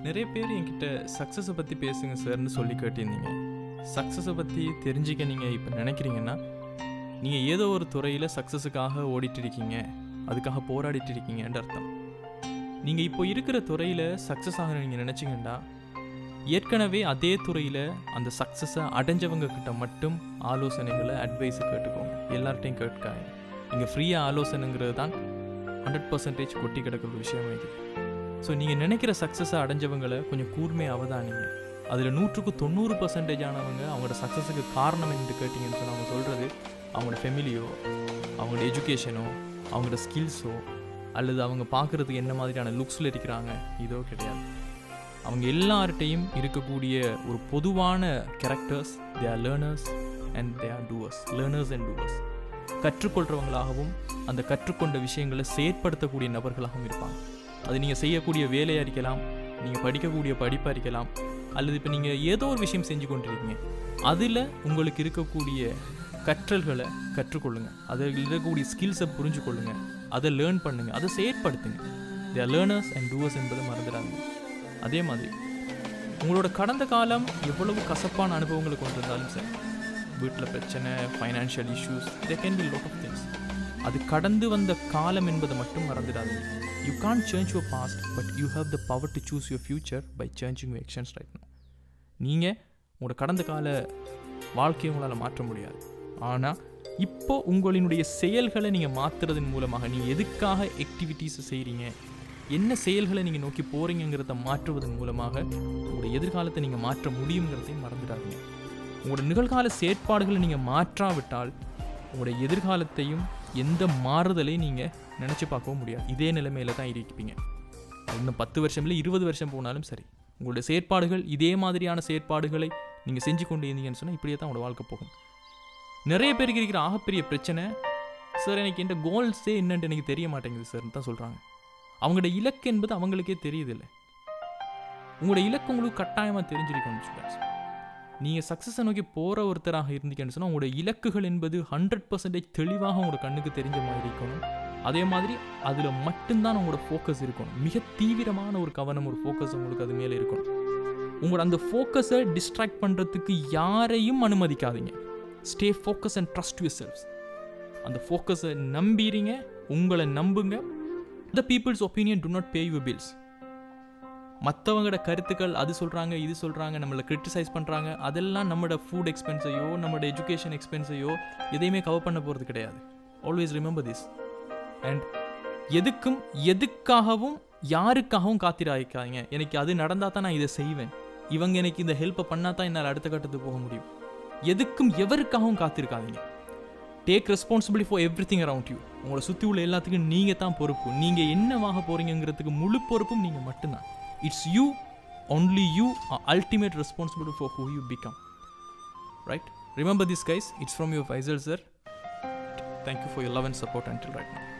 நிறைய பேர் என்கிட்ட சக்ஸஸை பற்றி பேசுங்க சார்னு சொல்லி கேட்டிருந்தீங்க சக்ஸஸை பற்றி தெரிஞ்சிக்க நீங்கள் இப்போ நினைக்கிறீங்கன்னா நீங்கள் ஏதோ ஒரு துறையில் சக்ஸஸுக்காக ஓடிட்டு இருக்கீங்க அதுக்காக போராடிட்டு இருக்கீங்கன்ற அர்த்தம் நீங்கள் இப்போ இருக்கிற துறையில் சக்ஸஸ் ஆக நீங்கள் நினச்சிங்கன்னா ஏற்கனவே அதே துறையில் அந்த சக்ஸஸை அடைஞ்சவங்க கிட்ட மட்டும் ஆலோசனைகளை அட்வைஸை கேட்டுக்கோங்க எல்லார்ட்டையும் கேட்காங்க இங்கே ஃப்ரீயாக ஆலோசனைங்கிறது தான் ஹண்ட்ரட் பர்சன்டேஜ் கொட்டி கிடக்கிற ஒரு விஷயம் இது ஸோ நீங்கள் நினைக்கிற சக்ஸஸை அடைஞ்சவங்களை கொஞ்சம் கூர்மையாக அவதானிங்க அதில் நூற்றுக்கு தொண்ணூறு பர்சன்டேஜ் ஆனவங்க அவங்களோட சக்ஸஸுக்கு காரணம் என்று கேட்டிங்கன்னு சொன்னால் அவங்க சொல்கிறது அவங்களோட ஃபெமிலியோ அவங்களோட எஜுகேஷனோ அவங்களோட ஸ்கில்ஸோ அல்லது அவங்க பார்க்குறதுக்கு என்ன மாதிரியான லுக்ஸில் இருக்கிறாங்க இதோ கிடையாது அவங்க எல்லார்ட்டையும் இருக்கக்கூடிய ஒரு பொதுவான characters they are learners and they are doers learners and doers கற்றுக்கொள்கிறவங்களாகவும் அந்த கற்றுக்கொண்ட விஷயங்களை செயற்படுத்தக்கூடிய நபர்களாகவும் இருப்பாங்க அது நீங்கள் செய்யக்கூடிய வேலையாக இருக்கலாம் நீங்கள் படிக்கக்கூடிய படிப்பாக இருக்கலாம் அல்லது இப்போ நீங்கள் ஏதோ ஒரு விஷயம் செஞ்சு கொண்டிருக்கீங்க அதில் உங்களுக்கு இருக்கக்கூடிய கற்றல்களை கற்றுக்கொள்ளுங்கள் அதில் இருக்கக்கூடிய ஸ்கில்ஸை புரிஞ்சு கொள்ளுங்கள் அதை லேர்ன் பண்ணுங்கள் அதை செயற்படுத்துங்க they are learners and doers என்பதை மறந்துடாங்க அதே மாதிரி உங்களோட கடந்த காலம் எவ்வளவு கசப்பான அனுபவங்களை கொண்டிருந்தாலும் சரி வீட்டில் பிரச்சனை financial issues they can be lot of things அது கடந்து வந்த காலம் என்பதை மட்டும் மறந்துடாதீங்க you can't change your past but you have the power to choose your future by changing your actions right no நீங்கள் உங்களோட கடந்த கால வாழ்க்கையை உங்களால் மாற்ற முடியாது ஆனால் இப்போ உங்களினுடைய செயல்களை நீங்கள் மாற்றுறதன் மூலமாக நீங்கள் எதுக்காக ஆக்டிவிட்டீஸை செய்கிறீங்க என்ன செயல்களை நீங்கள் நோக்கி போகிறீங்கிறத மாற்றுவதன் மூலமாக உங்களோட எதிர்காலத்தை நீங்கள் மாற்ற முடியுங்கிறதையும் மறந்துடாதீங்க உங்களோட நிகழ்கால செயற்பாடுகளை நீங்கள் மாற்றாவிட்டால் உங்களோட எதிர்காலத்தையும் எந்த மாறுதலையும் நீங்கள் நினச்சி பார்க்கவும் முடியாது இதே நிலைமையில தான் இருப்பீங்க இன்னும் பத்து வருஷம் இல்லை இருபது வருஷம் போனாலும் சரி உங்களுடைய செயற்பாடுகள் இதே மாதிரியான செயற்பாடுகளை நீங்கள் செஞ்சு கொண்டு இருந்தீங்கன்னு சொன்னால் இப்படியே தான் உங்களோட வாழ்க்கை போகும் நிறைய பேருக்கு இருக்கிற ஆகப்பெரிய பிரச்சனை சார் எனக்கு எந்த கோல்ஸே என்னன்ட்டு எனக்கு தெரிய மாட்டேங்குது சார்னு தான் சொல்கிறாங்க அவங்களோட இலக்கு என்பது அவங்களுக்கே தெரியுதில்லை உங்களோட இலக்கு உங்களுக்கு கட்டாயமாக தெரிஞ்சிருக்கணும் ஸ்டூடெண்ட்ஸ் நீங்கள் சக்ஸஸை நோக்கி போகிற ஒருத்தராக இருந்தீங்கன்னு சொன்னால் உங்களோட இலக்குகள் என்பது ஹண்ட்ரட் பர்சன்டேஜ் தெளிவாக உங்களோட கண்ணுக்கு தெரிஞ்ச மாதிரி இருக்கணும் அதே மாதிரி அதில் மட்டும்தான் உங்களோட ஃபோக்கஸ் இருக்கணும் மிக தீவிரமான ஒரு கவனம் ஒரு ஃபோக்கஸ் உங்களுக்கு அது மேலே இருக்கணும் உங்களோட அந்த ஃபோக்கஸை டிஸ்ட்ராக்ட் பண்ணுறதுக்கு யாரையும் அனுமதிக்காதீங்க stay focus and trust yourself அந்த ஃபோக்கஸை நம்பிறீங்க உங்களை நம்புங்க the people's opinion do not pay you bills மற்றவங்களோட கருத்துக்கள் அது சொல்கிறாங்க இது சொல்கிறாங்க நம்மளை கிரிட்டிசைஸ் பண்ணுறாங்க அதெல்லாம் நம்மளோட ஃபுட் எக்ஸ்பென்ஸையோ நம்மளோட எஜுகேஷன் எக்ஸ்பென்ஸையோ எதையுமே கவர் பண்ண போகிறது கிடையாது ஆல்வேஸ் ரிமெம்பர் திஸ் அண்ட் எதுக்கும் எதுக்காகவும் யாருக்காகவும் காத்திராய்க்காதீங்க எனக்கு அது நடந்தால் தான் நான் இதை செய்வேன் இவங்க எனக்கு இந்த ஹெல்ப்பை பண்ணால் தான் என்னால் அடுத்த கட்டத்துக்கு போக முடியும் எதுக்கும் எவருக்காகவும் காத்திருக்காதீங்க take responsibility for everything around you உங்களை சுற்றி உள்ள எல்லாத்துக்கும் நீங்கள் தான் பொறுப்பு நீங்கள் என்னவாக போகிறீங்கிறதுக்கு முழு பொறுப்பும் நீங்கள் மட்டும்தான் it's you only you ultimate responsibility for who you become right remember this guys it's from your Faisal sir thank you for your love and support until right now